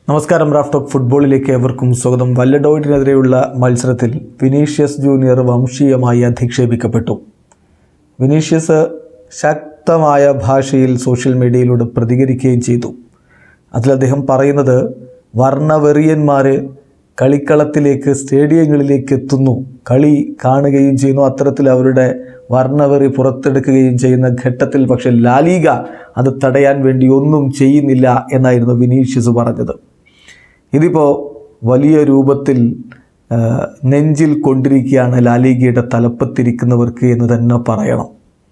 നമസ്കാരം റാഫ്റ്റോക്ക് ഫുട്ബോളിലേക്ക് ഏവർക്കും സ്വാഗതം വല്ലഡോയിഡിനെതിരെയുള്ള മത്സരത്തിൽ വിനീഷ്യസ് ജൂനിയർ വംശീയമായി അധിക്ഷേപിക്കപ്പെട്ടു വിനീഷ്യസ് ശക്തമായ ഭാഷയിൽ സോഷ്യൽ മീഡിയയിലൂടെ പ്രതികരിക്കുകയും ചെയ്തു അതിൽ അദ്ദേഹം പറയുന്നത് വർണ്ണവെറിയന്മാർ കളിക്കളത്തിലേക്ക് സ്റ്റേഡിയങ്ങളിലേക്ക് എത്തുന്നു കളി കാണുകയും ചെയ്യുന്നു അത്തരത്തിൽ അവരുടെ വർണ്ണവെറി പുറത്തെടുക്കുകയും ചെയ്യുന്ന ഘട്ടത്തിൽ പക്ഷേ ലാലീഗ അത് തടയാൻ വേണ്ടി ഒന്നും ചെയ്യുന്നില്ല എന്നായിരുന്നു വിനീഷ്യസ് പറഞ്ഞത് ഇതിപ്പോൾ വലിയ രൂപത്തിൽ ആ, നെഞ്ചിൽ കൊണ്ടിരിക്കുകയാണ് ലാലീഗയുടെ തലപ്പത്തിരിക്കുന്നവർക്ക് എന്ന് തന്നെ പറയണം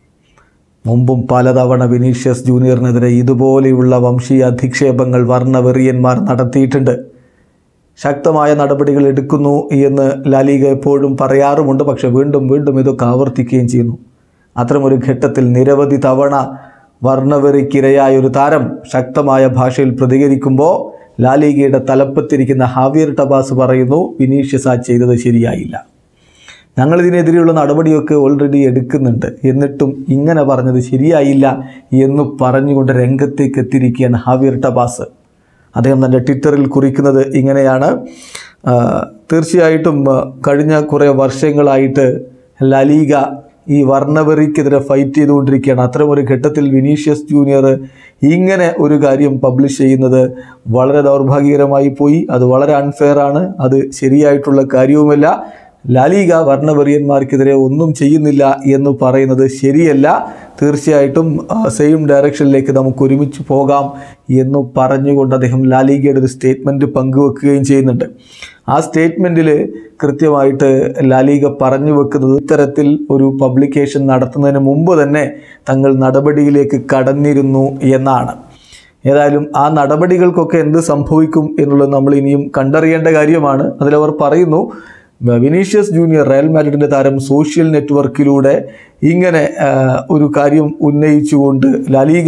മുമ്പും പലതവണ വിനീഷ്യസ് ജൂനിയറിനെതിരെ ഇതുപോലെയുള്ള വംശീയ അധിക്ഷേപങ്ങൾ വർണ്ണവെറിയന്മാർ നടത്തിയിട്ടുണ്ട് ശക്തമായ നടപടികൾ എടുക്കുന്നു എന്ന് ലാലിക എപ്പോഴും പറയാറുമുണ്ട് പക്ഷെ വീണ്ടും വീണ്ടും ഇതൊക്കെ ആവർത്തിക്കുകയും ചെയ്യുന്നു അത്തരമൊരു ഘട്ടത്തിൽ നിരവധി തവണ വർണ്ണവെറിക്കിരയായ ഒരു താരം ശക്തമായ ഭാഷയിൽ പ്രതികരിക്കുമ്പോൾ ലാലിഗയുടെ തലപ്പത്തിരിക്കുന്ന ഹാവിയർ ടബാസ് പറയുന്നു വിനീഷ്യസ് ആ ചെയ്തത് ശരിയായില്ല ഞങ്ങൾ ഇതിനെതിരെയുള്ള നടപടിയൊക്കെ ഓൾറെഡി എടുക്കുന്നുണ്ട് എന്നിട്ടും ഇങ്ങനെ പറഞ്ഞത് ശരിയായില്ല എന്ന് പറഞ്ഞുകൊണ്ട് രംഗത്തേക്ക് എത്തിയിരിക്കുകയാണ് ഹാവിയർ ടബാസ് അദ്ദേഹം തൻ്റെ ട്വിറ്ററിൽ കുറിക്കുന്നത് ഇങ്ങനെയാണ് ആ, തീർച്ചയായിട്ടും ആ, കഴിഞ്ഞ കുറേ വർഷങ്ങളായിട്ട് ലലീഗ ഈ വർണ്ണവെറിക്കെതിരെ ഫൈറ്റ് ചെയ്തുകൊണ്ടിരിക്കുകയാണ് അത്തരം ഒരു ഘട്ടത്തിൽ വിനീഷ്യസ് ജൂനിയർ ഇങ്ങനെ ഒരു കാര്യം പബ്ലിഷ് ചെയ്യുന്നത് വളരെ ദൗർഭാഗ്യകരമായി പോയി അത് വളരെ അൺഫെയർ ആണ് അത് ശരിയായിട്ടുള്ള കാര്യവുമല്ല ലാലിക വർണ്ണവെറിയന്മാർക്കെതിരെ ഒന്നും ചെയ്യുന്നില്ല എന്ന് പറയുന്നത് ശരിയല്ല തീർച്ചയായിട്ടും സെയിം ഡയറക്ഷനിലേക്ക് നമുക്ക് ഒരുമിച്ച് പോകാം എന്ന് പറഞ്ഞുകൊണ്ട് അദ്ദേഹം ലാലിഗയുടെ ഒരു സ്റ്റേറ്റ്മെൻറ്റ് പങ്കുവെക്കുകയും ചെയ്യുന്നുണ്ട് ആ സ്റ്റേറ്റ്മെൻറ്റിൽ കൃത്യമായിട്ട് ലാലിഗ പറഞ്ഞു വെക്കുന്നത് ഇത്തരത്തിൽ ഒരു പബ്ലിക്കേഷൻ നടത്തുന്നതിന് മുമ്പ് തന്നെ തങ്ങൾ നടപടിയിലേക്ക് കടന്നിരുന്നു എന്നാണ് ഏതായാലും ആ നടപടികൾക്കൊക്കെ എന്ത് സംഭവിക്കും എന്നുള്ളത് നമ്മൾ ഇനിയും കണ്ടറിയേണ്ട കാര്യമാണ് അതിലവർ പറയുന്നു വിനീഷ്യസ് ജൂനിയർ റയൽ മാഡ്രിഡിൻ്റെ താരം സോഷ്യൽ നെറ്റ്വർക്കിലൂടെ ഇങ്ങനെ ആ, ഒരു കാര്യം ഉന്നയിച്ചുകൊണ്ട് ലലീഗ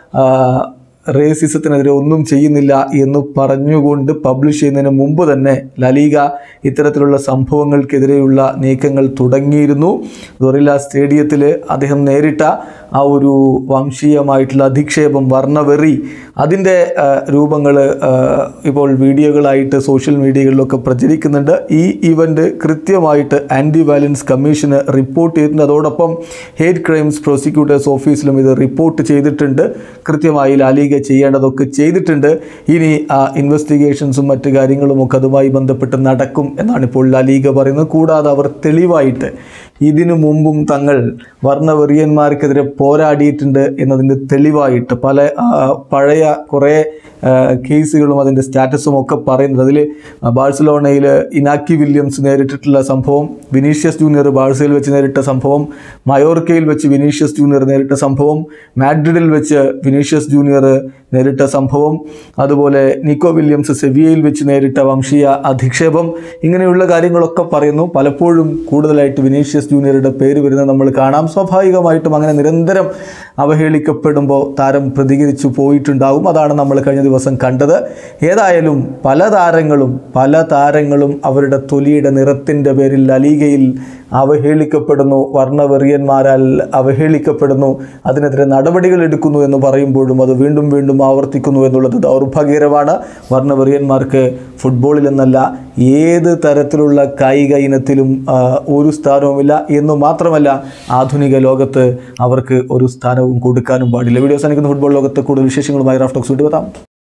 റേസിസത്തിനെതിരെ ഒന്നും ചെയ്യുന്നില്ല എന്ന് പറഞ്ഞുകൊണ്ട് പബ്ലിഷ് ചെയ്യുന്നതിന് മുമ്പ് തന്നെ ലലീഗ ഇത്തരത്തിലുള്ള സംഭവങ്ങൾക്കെതിരെയുള്ള നീക്കങ്ങൾ തുടങ്ങിയിരുന്നു ദൊറില്ല സ്റ്റേഡിയത്തിൽ അദ്ദേഹം നേരിട്ട ആ ഒരു വംശീയമായിട്ടുള്ള അധിക്ഷേപം വർണ്ണവെറി അതിൻ്റെ രൂപങ്ങൾ ഇപ്പോൾ വീഡിയോകളായിട്ട് സോഷ്യൽ മീഡിയകളിലൊക്കെ പ്രചരിക്കുന്നുണ്ട് ഈ ഇവൻ്റ് കൃത്യമായിട്ട് ആൻറ്റി വയലൻസ് കമ്മീഷന് റിപ്പോർട്ട് ചെയ്തിട്ടുണ്ട് അതോടൊപ്പം ഹേറ്റ് ക്രൈംസ് പ്രോസിക്യൂട്ടേഴ്സ് ഓഫീസിലും ഇത് റിപ്പോർട്ട് ചെയ്തിട്ടുണ്ട് കൃത്യമായി ലാലിക ചെയ്യേണ്ടതൊക്കെ ചെയ്തിട്ടുണ്ട് ഇനി ആ ഇൻവെസ്റ്റിഗേഷൻസും മറ്റു കാര്യങ്ങളും ഒക്കെ അതുമായി ബന്ധപ്പെട്ട് നടക്കും എന്നാണ് ഇപ്പോൾ ലാലിക പറയുന്നത് കൂടാതെ അവർ തെളിവായിട്ട് ഇതിനു മുമ്പും തങ്ങൾ വർണ്ണവെറിയന്മാർക്കെതിരെ പോരാടിയിട്ടുണ്ട് എന്നതിൻ്റെ തെളിവായിട്ട് പല ആ, പഴയ കുറേ ആ, കേസുകളും അതിൻ്റെ സ്റ്റാറ്റസും ഒക്കെ പറയുന്നത് അതിൽ ബാഴ്സലോണയിൽ ഇനാക്കി വില്യംസ് നേരിട്ടിട്ടുള്ള സംഭവം വിനീഷ്യസ് ജൂനിയർ ബാഴ്സയിൽ വെച്ച് നേരിട്ട സംഭവം മയോർക്കയിൽ വെച്ച് വിനീഷ്യസ് ജൂനിയർ നേരിട്ട സംഭവം മാഡ്രിഡിൽ വെച്ച് വിനീഷ്യസ് ജൂനിയർ നേരിട്ട സംഭവം അതുപോലെ നിക്കോ വില്യംസ് സെവിയയിൽ വെച്ച് നേരിട്ട വംശീയ അധിക്ഷേപം ഇങ്ങനെയുള്ള കാര്യങ്ങളൊക്കെ പറയുന്നു പലപ്പോഴും കൂടുതലായിട്ട് വിനീഷ്യസ് ജൂനിയറുടെ പേര് വരുന്നത് നമ്മൾ കാണാം സ്വാഭാവികമായിട്ടും അങ്ങനെ നിരന്തരം അവഹേളിക്കപ്പെടുമ്പോൾ താരം പ്രതികരിച്ചു പോയിട്ടുണ്ടാവും അതാണ് നമ്മൾ കഴിഞ്ഞ ദിവസം കണ്ടത് ഏതായാലും പല താരങ്ങളും പല താരങ്ങളും അവരുടെ തൊലിയുടെ നിറത്തിൻ്റെ പേരിൽ ലലീഗയിൽ അവഹേളിക്കപ്പെടുന്നു വർണ്ണവെറിയന്മാരാൽ അവഹേളിക്കപ്പെടുന്നു അതിനെതിരെ നടപടികൾ എടുക്കുന്നു എന്ന് പറയുമ്പോഴും അത് വീണ്ടും വീണ്ടും ആവർത്തിക്കുന്നു എന്നുള്ളത് ദൗർഭാഗ്യകരമാണ് വർണ്ണവെറിയന്മാർക്ക് ഫുട്ബോളിൽ എന്നല്ല ഏത് തരത്തിലുള്ള കായിക ഇനത്തിലും ആ, ഒരു സ്ഥാനവുമില്ല എന്ന് മാത്രമല്ല ആധുനിക ലോകത്ത് അവർക്ക് ഒരു സ്ഥാനവും കൊടുക്കാനും പാടില്ല വീഡിയോ അവസാനിക്കുന്ന ഫുട്ബോൾ ലോകത്ത് കൂടുതൽ വിശേഷങ്ങളുമായി റാഫ്റ്റോക്സ് വിട്ടുവെത്താം